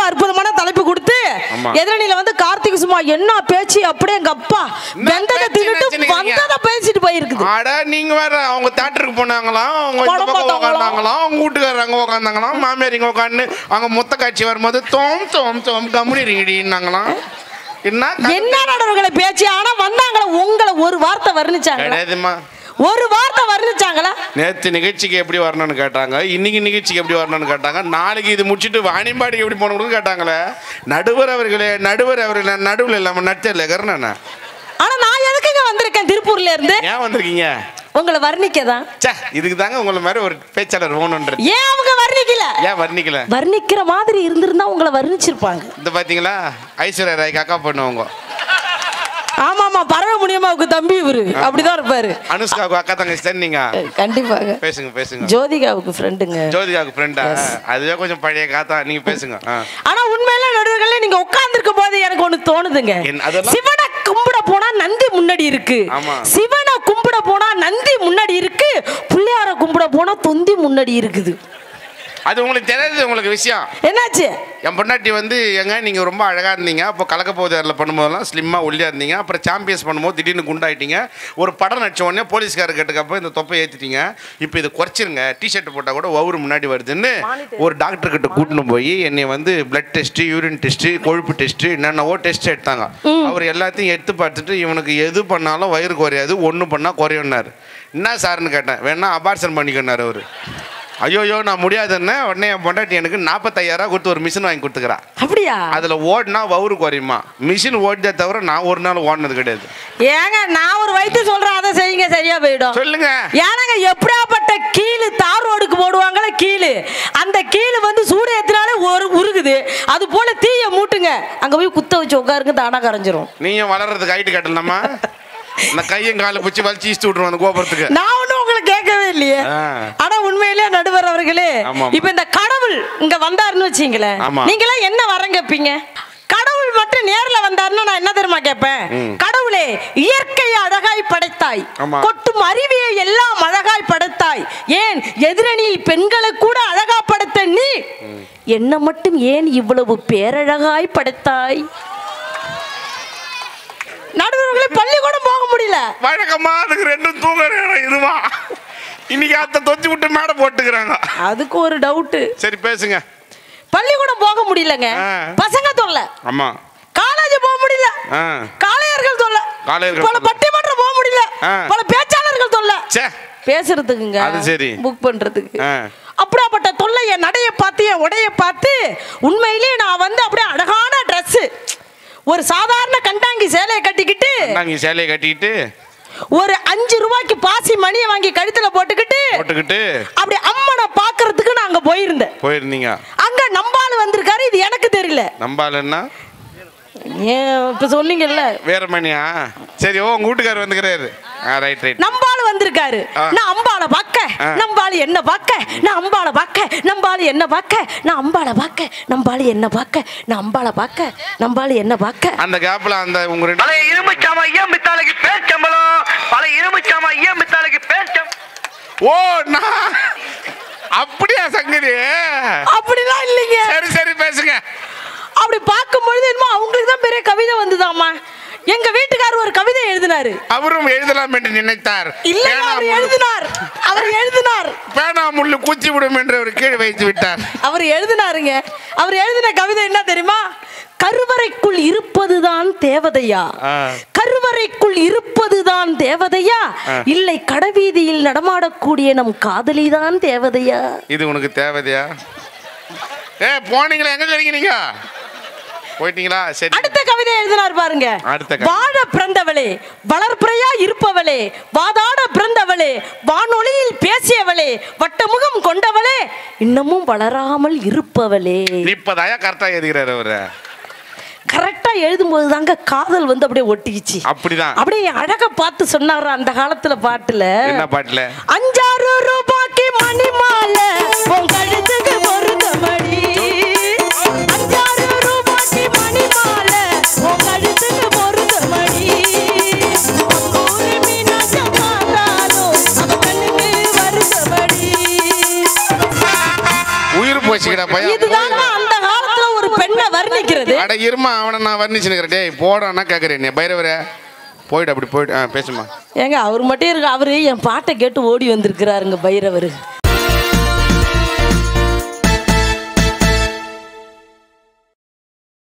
அற்புதமான தலைப்பு கொடுத்து ஆமா. எதிரணியில வந்து கார்த்திக் சும்மா என்ன பேச்சு அப்படியே எங்க அப்பா என்ன வெந்ததை பேச்சு தின்னுட்டு வச்சுருக்கீங்க? வந்ததை பேசிட்டு போயிருக்குது அட நீங்க வேற அவங்க தேட்டருக்கு போனாங்களாம் அவங்க இந்த படம் பக்கம் பார்த்தாங்களாம். உட்காந்தாங்களாம் அவங்க வீட்டுக்காரர் அங்க உட்காந்தாங்களாம் மாமியார் இங்க உட்காந்து அவங்க மொத்த காட்சி வரும்போது தோம் தோம் தோம் கம்முனி இருங்கடின்னாங்களாம் என்ன கதை? என்ன நடுவர்களை பேச்சு ஆனா வந்தாங்களா உங்களை ஒரு வார்த்தை வர்ணிச்சாங்களா கிடையாதும்மா ஒரு வார்த்தை வர்ணிச்சாங்களா நேத்து நிகழ்ச்சிக்கு எப்படி வரணும்னு கேட்டாங்க இன்னைக்கு நிகழ்ச்சிக்கு எப்படி வரணும்னு கேட்டாங்க நாளைக்கு இது முடிச்சுட்டு வாணிம்பாடிக்கு எப்படி போகணும்னு கேட்டாங்களே நடுவர் அவர்களே நடுவர் அவர்களே நடுவில் இல்லாம நடிச்சல கருணா ஆனா நான் எதுக்குங்க வந்திருக்கேன் திருப்பூர்ல இருந்து ஏன் வந்திருக்கீங்க உங்களை வர்ணிக்கதான் ச்சே இதுக்கு தாங்க உங்களை மாதிரி ஒரு பேச்சாளர் வேணுன்றது ஏன் அவங்க வர்ணிக்கல ஏன் வர்ணிக்கல வர்ணிக்கிற மாதிரி இருந்திருந்தா உங்களை வர்ணிச்சிருப்பாங்க இந்த பாத்தீங்களா ஐஸ்வர்யா ராய்க்கு அக்கா பண்ணுவாங்க ஆமா ஆமா பறவை முடியமாவுக்கு தம்பி இவரு அப்படிதான் இருப்பாரு அனுஷ்காவுக்கு அக்கா தங்கச்சி தான் நீங்க கண்டிப்பாக பேசுங்க பேசுங்க ஜோதிகாவுக்கு ஃப்ரெண்டுங்க ஜோதிகாவுக்கு ஃப்ரெண்டா அதுவே கொஞ்சம் பழைய காத்தா நீங்க பேசுங்க ஆ. ஆனா உண்மையில நடுவர்களே நீங்க உட்கார்ந்திருக்கும் போது எனக்கு ஒண்ணு தோணுதுங்க என்ன- அதெல்லாம்? சிவனை கும்பிட போனா நந்தி முன்னாடி இருக்கு ஆமா. சிவனை கும்பிட போனா நந்தி முன்னாடி இருக்கு பிள்ளையார கும்பிட போனா தொந்தி முன்னாடி இருக்குது அது உங்களுக்கு தெரியாது உங்களுக்கு விஷயம் என்னாச்சு என் பொண்டாட்டி வந்து எங்க நீங்க ரொம்ப அழகா இருந்தீங்க அப்போ கலக்க போதில் பண்ணும்போதெல்லாம் ஸ்லிம்மா ஒல்லியா இருந்தீங்க அப்புறம் சாம்பியன்ஸ் பண்ணும்போது திடீர்னு குண்டாயிட்டீங்க ஒரு படம் நடிச்ச உடனே போலீஸ்காரர் கேட்டுக்கப்போ இந்த தொப்பை ஏத்திட்டீங்க இப்போ இதை குறைச்சிருங்க டிஷர்ட் போட்டா கூட ஒவ்வொரு முன்னாடி வருதுன்னு ஒரு டாக்டர் கிட்ட கூட்டின்னு போய் என்னை வந்து பிளட் டெஸ்ட் யூரின் டெஸ்ட் கொழுப்பு டெஸ்ட் என்னென்னவோ டெஸ்ட் எடுத்தாங்க அவர் எல்லாத்தையும் எடுத்து பார்த்துட்டு இவனுக்கு எது பண்ணாலும் வயிறு குறையாது ஒன்று பண்ணா குறையும்னாரு என்ன சார்னு கேட்டேன் வேணா அபார்ஷன் பண்ணிக்கன்னாரு அவரு ஐயோயோ நான் முடியாதுன்னு உடனே என் பொண்டாட்டி எனக்கு நாற்பத்தையாயிரம் கொடுத்து ஒரு மிஷின் வாங்கி கொடுத்துக்கிறா அப்படியா அதில் ஓடினா வவுறு குறையுமா மிஷின் ஓடிதே தவிர நான் ஒரு நாள் ஓடினது கிடையாது ஏங்க நான் ஒரு வைத்தியம் சொல்றேன் அதை செய்யுங்க சரியா போயிடும் சொல்லுங்க ஏன்னாங்க எப்படியாப்பட்ட கீழு தார் ரோடுக்கு போடுவாங்களே கீழு அந்த கீழு வந்து சூடு ஏத்தினாலே ஒரு உருகுது அது போல தீய மூட்டுங்க அங்க போய் குத்த வச்சு உட்காருங்க தானா கரைஞ்சிரும் நீயும் வளர்றதுக்கு ஹைட்டு கட்டலாமா இந்த கையும் காலை பிடிச்சி வலிச்சு ஈஸ்ட் விட்ருவோம் அந்த கோபுரத்துக்கு நான் ஒண்ணும் உங்களை கேட்கவே இல்லையே ஆ. ஆனா உண்மையிலேயே நடுவர் அவர்களே ஆமா. இப்ப இந்த கடவுள் இங்க வந்தாருன்னு வச்சீங்களேன் ஆமா. நீங்களாம் என்ன வரம் கேட்பீங்க கடவுள் மட்டும் நேர்ல வந்தாருன்னா நான் என்ன தெரியுமா கேட்பேன் கடவுளே இயற்கையை அழகாய் படைத்தாய் ஆமா. கொட்டும் அருவியை எல்லாம் அழகாய் படைத்தாய் ஏன் எதிரணியில் பெண்களை கூட அழகா படைத்த நீ என்ன மட்டும் ஏன் இவ்வளவு பேரழகாய் படைத்தாய் நடுவர்களே பள்ளிக்கூடம் போக முடியல வழக்கமா அதுக்கு ரெண்டும் தூங்க நேரம் இதுவா இன்னைக்கு அத்தை தொத்தி விட்டு மேடை போட்டுக்கிறாங்க அதுக்கு ஒரு டவுட்டு சரி பேசுங்க பள்ளிக்கூடம் போக முடியலங்க ஆ. பசங்க தொல்லை ஆமா காலேஜ் போக முடியல ஆ காளையர்கள் தொல்லை காளையர்கள் பல தொல்லை. பட்டிமன்றம் போக முடியல ஆ. பல பேச்சாளர்கள் தொல்லை சே பேசுறதுக்குங்க அது சரி. புக் பண்றதுக்கு ஆ. அப்படியாப்பட்ட தொல்லை என் நடைய பார்த்து என் உடைய பார்த்து உண்மையிலேயே நான் வந்து அப்படியே அழகான Dress ஒரு சாதாரண கண்டாங்கி சேலையை கட்டிக்கிட்டு நாங்க சேலையை கட்டிக்கிட்டு ஒரு அஞ்சு ரூபாய்க்கு பாசி மணியை வாங்கி கழுத்துல போட்டுக்கிட்டு போட்டுக்கிட்டு அப்படி அம்மனை பாக்குறதுக்கு நான் அங்க போயிருந்தேன் போயிருந்தீங்க அங்க நம்பாள் வந்திருக்காரு இது எனக்கு தெரியல நம்பாலன்னா ஏன் இப்ப சொன்னீங்கல்ல வேறமணியா சரி ஓ உங்க வீட்டுக்காரர் வந்துக்கிறாரு ஆ ரைட் ரைட் நம்பாள் வந்திருக்காரு ஆ. நான் அம்பாளை பார்க்க ஆ. நம்பாளு என்ன பார்க்க நான் அம்பாளை பார்க்க நம்பாளு என்ன பார்க்க நான் அம்பாளை பார்க்க நம்பாளு என்ன பார்க்க நான் அம்பாளை பார்க்க நம்பாளு என்ன பார்க்க அந்த கேப்ல அந்த உங்க ரெண்டு பழைய இரும்புச்சாம ஐயம் மித்தாளுக்கு பேச்சம்பளம் பழைய இரும்புச்சாம ஐயம் மித்தாளுக்கு பேச்சம் ஓ நான் அப்படியா சங்கதி அப்படிலாம் இல்லைங்க சரி சரி பேசுங்க அப்படி பார்க்கும் பொழுது என்னமோ அவங்களுக்கு தான் பெரிய கவிதை வந்துதாம்மா எங்க வீட்டுக்காரர் ஒரு கவிதை எழுதினாரு அவரும் எழுதலாம் என்று நினைத்தார் இல்ல பேனா அவர் முள்ளு- எழுதினார் அவர் எழுதினார் பேனா முள்ளு கூச்சி விடும் என்று அவர் கீழே வைத்து விட்டார் அவர் எழுதினாருங்க அவர் எழுதின கவிதை என்ன தெரியுமா கருவறைக்குள் இருப்பதுதான் தேவதையா ஆ. கருவறைக்குள் இருப்பதுதான் தேவதையா இல்லை கடைவீதியில் நடமாடக்கூடிய நம் காதலிதான் தேவதையா இது உனக்கு தேவையா ஏ போனீங்களா எங்க கிடைக்க நீங்க போயிட்டீங்களா சரி அடுத்த கவிதை எழுதினார் பாருங்க அடுத்த கவிதை. வாழ பிறந்தவளே வளர்ப்புறையா இருப்பவளே வாதாட பிறந்தவளே வானொலியில் பேசியவளே வட்டமுகம் கொண்டவளே இன்னமும் வளராமல் இருப்பவளே இப்பதாயா கரெக்டா எழுதுகிறாரு அவரு கரெக்டா எழுதும்போது தாங்க காதல் வந்து அப்படியே ஒட்டிக்கிச்சு அப்படிதான் அப்படியே அழகா பார்த்து சொன்னாரு அந்த காலத்துல பாட்டுல என்ன பாட்டுல அஞ்சாறு ரூபாய்க்கு மணி மாலை உன் கழுத்துக்கு பொருத்தமடி அஞ்சாறு ரூபாய்க்கு மணி மாலை உன் கழுத்துக்கு பொருத்தமடி ஒரு மீனாட்சி பார்த்தாலும் அவ கண்ணுக்கு வருத்தமடி உயிர் போச்சுக்கிடா பையன் இதுதாங்க அந்த காலத்துல ஒரு பெண்ணை வர்ணிக்கிறது அட இருமா அவனை நான் வர்ணிச்சுனுக்கிறேன் டேய் போடான்னா கேட்குறேன் நீ பைரவரே போயிடு அப்படி போயிடு ஆ பேசுமா ஏங்க அவர் மட்டும் இருக்கு அவரு என் பாட்டை கேட்டு ஓடி வந்திருக்கிறாருங்க பைரவர்